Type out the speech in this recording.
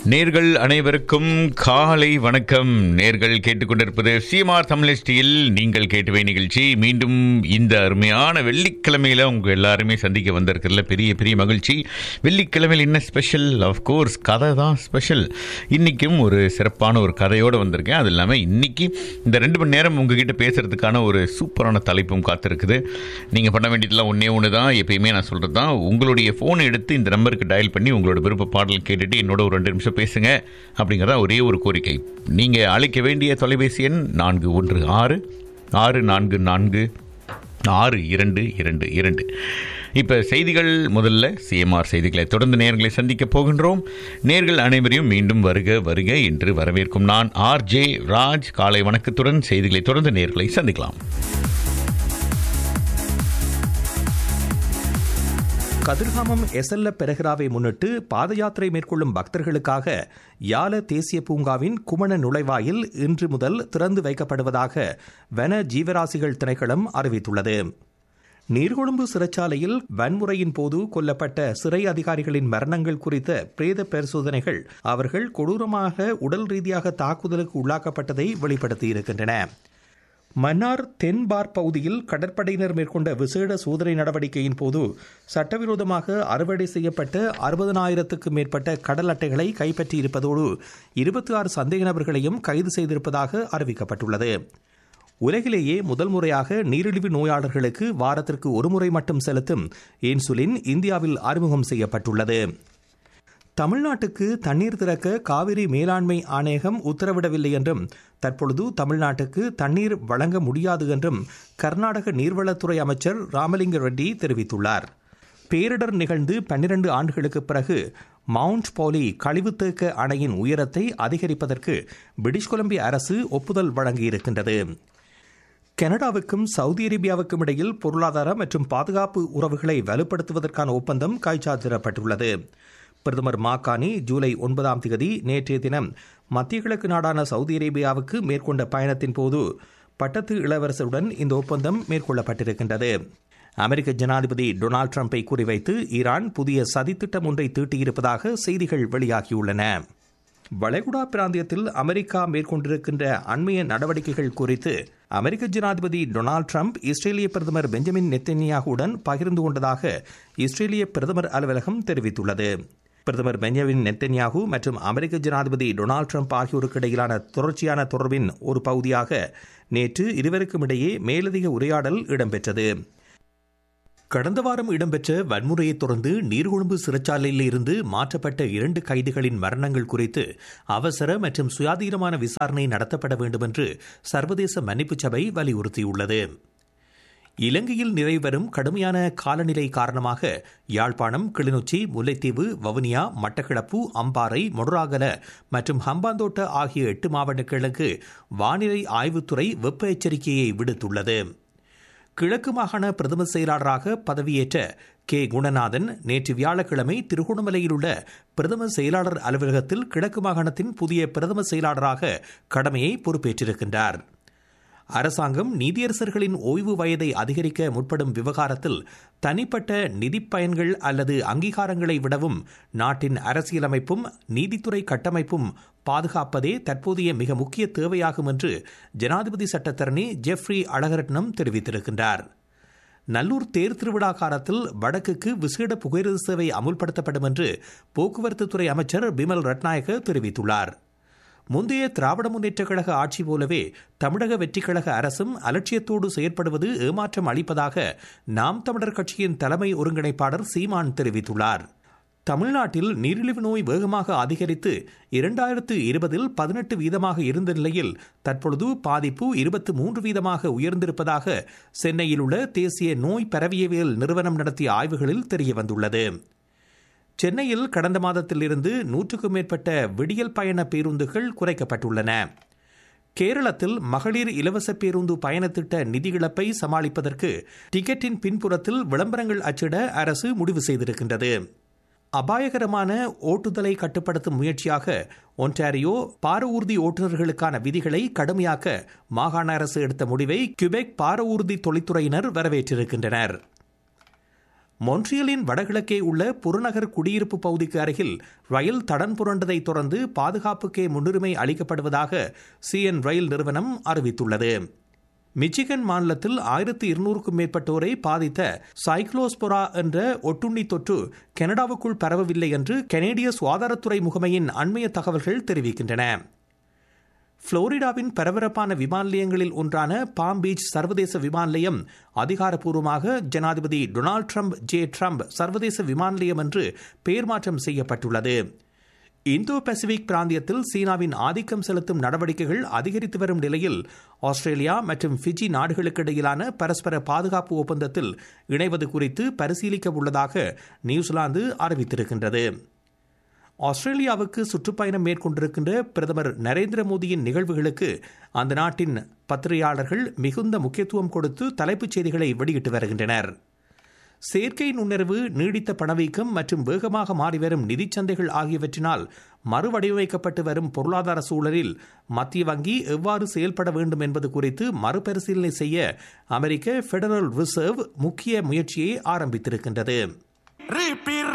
நேர்கள் அனைவருக்கும் காலை வணக்கம் நேர்கள் கேட்டுக்கொண்டிருப்பது சிஎம்ஆர் தமிழ்ஸ்டியில் நீங்கள் கேட்டுவை நிகழ்ச்சி மீண்டும் இந்த அருமையான வெள்ளிக்கிழமையில உங்க எல்லாருமே சந்திக்க வந்திருக்கிறதுல பெரிய பெரிய மகிழ்ச்சி வெள்ளிக்கிழமையில் என்ன ஸ்பெஷல் கோர்ஸ் கதை தான் ஸ்பெஷல் இன்னைக்கும் ஒரு சிறப்பான ஒரு கதையோடு வந்திருக்கேன் அது இல்லாமல் இன்னைக்கு இந்த ரெண்டு மணி நேரம் உங்ககிட்ட பேசுறதுக்கான ஒரு சூப்பரான தலைப்பும் காத்திருக்குது நீங்கள் பண்ண வேண்டியதெல்லாம் ஒன்றே ஒன்று தான் எப்பயுமே நான் சொல்கிறது தான் உங்களுடைய ஃபோனை எடுத்து இந்த நம்பருக்கு டயல் பண்ணி உங்களோட விருப்ப பாடல் கேட்டுட்டு என்னோட ஒரு ரெண்டு நிமிஷம் பேசுங்க அப்படிங்கிறதா ஒரே ஒரு கோரிக்கை நீங்கள் அழைக்க வேண்டிய தொலைபேசி எண் நான்கு ஒன்று ஆறு ஆறு நான்கு நான்கு ஆறு இரண்டு இரண்டு இரண்டு இப்போ செய்திகள் முதல்ல சிஎம்ஆர் செய்திகளை தொடர்ந்து நேர்களை சந்திக்க போகின்றோம் நேர்கள் அனைவரையும் மீண்டும் வருக வருக என்று வரவேற்கும் நான் ஆர் ஜே ராஜ் காலை வணக்கத்துடன் செய்திகளை தொடர்ந்து நேர்களை சந்திக்கலாம் கதிர்காமம் எசல்ல பெரகராவை முன்னிட்டு பாத யாத்திரை மேற்கொள்ளும் பக்தர்களுக்காக யால தேசிய பூங்காவின் குமண நுழைவாயில் இன்று முதல் திறந்து வைக்கப்படுவதாக வன ஜீவராசிகள் திணைக்களம் அறிவித்துள்ளது நீர்கொழும்பு சிறைச்சாலையில் வன்முறையின் போது கொல்லப்பட்ட சிறை அதிகாரிகளின் மரணங்கள் குறித்த பிரேத பரிசோதனைகள் அவர்கள் கொடூரமாக உடல் ரீதியாக தாக்குதலுக்கு உள்ளாக்கப்பட்டதை வெளிப்படுத்தியிருக்கின்றன மன்னார் தென்பார் பகுதியில் கடற்படையினர் மேற்கொண்ட விசேட சோதனை நடவடிக்கையின் போது சட்டவிரோதமாக அறுவடை செய்யப்பட்ட அறுபதனாயிரத்துக்கு மேற்பட்ட கடல் அட்டைகளை கைப்பற்றியிருப்பதோடு இருபத்தி ஆறு சந்தேக நபர்களையும் கைது செய்திருப்பதாக அறிவிக்கப்பட்டுள்ளது உலகிலேயே முதல் முறையாக நீரிழிவு நோயாளர்களுக்கு வாரத்திற்கு ஒருமுறை மட்டும் செலுத்தும் இன்சுலின் இந்தியாவில் அறிமுகம் செய்யப்பட்டுள்ளது தமிழ்நாட்டுக்கு தண்ணீர் திறக்க காவிரி மேலாண்மை ஆணையகம் உத்தரவிடவில்லை என்றும் தற்பொழுது தமிழ்நாட்டுக்கு தண்ணீர் வழங்க முடியாது என்றும் கர்நாடக நீர்வளத்துறை அமைச்சர் ராமலிங்க ரெட்டி தெரிவித்துள்ளார் பேரிடர் நிகழ்ந்து பன்னிரண்டு ஆண்டுகளுக்கு பிறகு மவுண்ட் போலி கழிவுத்தேக்க அணையின் உயரத்தை அதிகரிப்பதற்கு பிரிட்டிஷ் கொலம்பிய அரசு ஒப்புதல் வழங்கியிருக்கின்றது கனடாவுக்கும் சவுதி அரேபியாவுக்கும் இடையில் பொருளாதார மற்றும் பாதுகாப்பு உறவுகளை வலுப்படுத்துவதற்கான ஒப்பந்தம் கைச்சாத்திடப்பட்டுள்ளது பிரதமர் மாகானி ஜூலை ஒன்பதாம் தேதி நேற்றைய தினம் மத்திய கிழக்கு நாடான சவுதி அரேபியாவுக்கு மேற்கொண்ட பயணத்தின் போது பட்டத்து இளவரசருடன் இந்த ஒப்பந்தம் மேற்கொள்ளப்பட்டிருக்கின்றது அமெரிக்க ஜனாதிபதி டொனால்டு டிரம்பை குறிவைத்து ஈரான் புதிய சதித்திட்டம் ஒன்றை தீட்டியிருப்பதாக செய்திகள் வெளியாகியுள்ளன வளைகுடா பிராந்தியத்தில் அமெரிக்கா மேற்கொண்டிருக்கின்ற அண்மைய நடவடிக்கைகள் குறித்து அமெரிக்க ஜனாதிபதி டொனால்டு டிரம்ப் இஸ்ரேலிய பிரதமர் பெஞ்சமின் நெத்தன்யாகுடன் பகிர்ந்து கொண்டதாக இஸ்ரேலிய பிரதமர் அலுவலகம் தெரிவித்துள்ளது பிரதமர் பெஞ்சமின் நெத்தன்யாகு மற்றும் அமெரிக்க ஜனாதிபதி டொனால்டு டிரம்ப் ஆகியோருக்கு இடையிலான தொடர்ச்சியான தொடர்பின் ஒரு பகுதியாக நேற்று இருவருக்கும் இடையே மேலதிக உரையாடல் இடம்பெற்றது கடந்த வாரம் இடம்பெற்ற வன்முறையை தொடர்ந்து நீர்கொழும்பு சிறைச்சாலையில் இருந்து மாற்றப்பட்ட இரண்டு கைதிகளின் மரணங்கள் குறித்து அவசர மற்றும் சுயாதீனமான விசாரணை நடத்தப்பட வேண்டும் என்று சர்வதேச மன்னிப்பு சபை வலியுறுத்தியுள்ளது இலங்கையில் நிறைவரும் கடுமையான காலநிலை காரணமாக யாழ்ப்பாணம் கிளிநொச்சி முல்லைத்தீவு வவுனியா மட்டக்களப்பு அம்பாறை மொடராகல மற்றும் ஹம்பாந்தோட்ட ஆகிய எட்டு மாவட்டங்களுக்கு வானிலை ஆய்வுத்துறை வெப்ப எச்சரிக்கையை விடுத்துள்ளது கிழக்கு மாகாண பிரதம செயலாளராக பதவியேற்ற கே குணநாதன் நேற்று வியாழக்கிழமை திருகோணமலையில் உள்ள பிரதம செயலாளர் அலுவலகத்தில் கிழக்கு மாகாணத்தின் புதிய பிரதம செயலாளராக கடமையை பொறுப்பேற்றிருக்கின்றார் அரசாங்கம் நீதியரசர்களின் ஓய்வு வயதை அதிகரிக்க முற்படும் விவகாரத்தில் தனிப்பட்ட நிதி பயன்கள் அல்லது அங்கீகாரங்களை விடவும் நாட்டின் அரசியலமைப்பும் நீதித்துறை கட்டமைப்பும் பாதுகாப்பதே தற்போதைய மிக முக்கிய தேவையாகும் என்று ஜனாதிபதி சட்டத்தரணி ஜெஃப்ரி அழகரட்னம் தெரிவித்திருக்கின்றார் நல்லூர் தேர் திருவிழா காலத்தில் வடக்குக்கு விசேட புகையிரத சேவை அமுல்படுத்தப்படும் என்று போக்குவரத்து துறை அமைச்சர் பிமல் ரட்நாயக தெரிவித்துள்ளார் முந்தைய திராவிட முன்னேற்றக் கழக ஆட்சி போலவே தமிழக வெற்றிக் கழக அரசும் அலட்சியத்தோடு செயற்படுவது ஏமாற்றம் அளிப்பதாக நாம் தமிழர் கட்சியின் தலைமை ஒருங்கிணைப்பாளர் சீமான் தெரிவித்துள்ளார் தமிழ்நாட்டில் நீரிழிவு நோய் வேகமாக அதிகரித்து இரண்டாயிரத்து இருபதில் பதினெட்டு வீதமாக இருந்த நிலையில் தற்பொழுது பாதிப்பு இருபத்தி மூன்று வீதமாக உயர்ந்திருப்பதாக சென்னையில் உள்ள தேசிய நோய் பரவியவியல் நிறுவனம் நடத்திய ஆய்வுகளில் தெரியவந்துள்ளது சென்னையில் கடந்த மாதத்திலிருந்து நூற்றுக்கும் மேற்பட்ட விடியல் பயண பேருந்துகள் குறைக்கப்பட்டுள்ளன கேரளத்தில் மகளிர் இலவச பேருந்து பயணத்திட்ட நிதி இழப்பை சமாளிப்பதற்கு டிக்கெட்டின் பின்புறத்தில் விளம்பரங்கள் அச்சிட அரசு முடிவு செய்திருக்கின்றது அபாயகரமான ஓட்டுதலை கட்டுப்படுத்தும் முயற்சியாக ஒன்டாரியோ பார ஊர்தி ஓட்டுநர்களுக்கான விதிகளை கடுமையாக்க மாகாண அரசு எடுத்த முடிவை கியூபெக் பார ஊர்தி தொழில்துறையினர் வரவேற்றிருக்கின்றனர் மொன்ட்ரியலின் வடகிழக்கே உள்ள புறநகர் குடியிருப்பு பகுதிக்கு அருகில் ரயில் தடன் புரண்டதை தொடர்ந்து பாதுகாப்புக்கே முன்னுரிமை அளிக்கப்படுவதாக சிஎன் ரயில் நிறுவனம் அறிவித்துள்ளது மிச்சிகன் மாநிலத்தில் ஆயிரத்தி இருநூறுக்கும் மேற்பட்டோரை பாதித்த சைக்ளோஸ்பொரா என்ற ஒட்டுண்ணி தொற்று கனடாவுக்குள் பரவவில்லை என்று கனேடிய சுகாதாரத்துறை முகமையின் அண்மைய தகவல்கள் தெரிவிக்கின்றன புளோரிடாவின் பரபரப்பான விமான நிலையங்களில் ஒன்றான பாம் பீச் சர்வதேச விமான நிலையம் அதிகாரப்பூர்வமாக ஜனாதிபதி டொனால்டு ட்ரம்ப் ஜே ட்ரம்ப் சர்வதேச விமான நிலையம் என்று பெயர் மாற்றம் செய்யப்பட்டுள்ளது இந்தோ பசிபிக் பிராந்தியத்தில் சீனாவின் ஆதிக்கம் செலுத்தும் நடவடிக்கைகள் அதிகரித்து வரும் நிலையில் ஆஸ்திரேலியா மற்றும் ஃபிஜி நாடுகளுக்கு இடையிலான பரஸ்பர பாதுகாப்பு ஒப்பந்தத்தில் இணைவது குறித்து பரிசீலிக்க உள்ளதாக நியூசிலாந்து அறிவித்திருக்கின்றது ஆஸ்திரேலியாவுக்கு சுற்றுப்பயணம் மேற்கொண்டிருக்கின்ற பிரதமர் நரேந்திர மோடியின் நிகழ்வுகளுக்கு அந்த நாட்டின் பத்திரிகையாளர்கள் மிகுந்த முக்கியத்துவம் கொடுத்து தலைப்புச் செய்திகளை வெளியிட்டு வருகின்றனர் செயற்கை நுண்ணறிவு நீடித்த பணவீக்கம் மற்றும் வேகமாக மாறிவரும் நிதிச் சந்தைகள் ஆகியவற்றினால் மறுவடிவமைக்கப்பட்டு வரும் பொருளாதார சூழலில் மத்திய வங்கி எவ்வாறு செயல்பட வேண்டும் என்பது குறித்து மறுபரிசீலனை செய்ய அமெரிக்க பெடரல் ரிசர்வ் முக்கிய முயற்சியை ஆரம்பித்திருக்கின்றது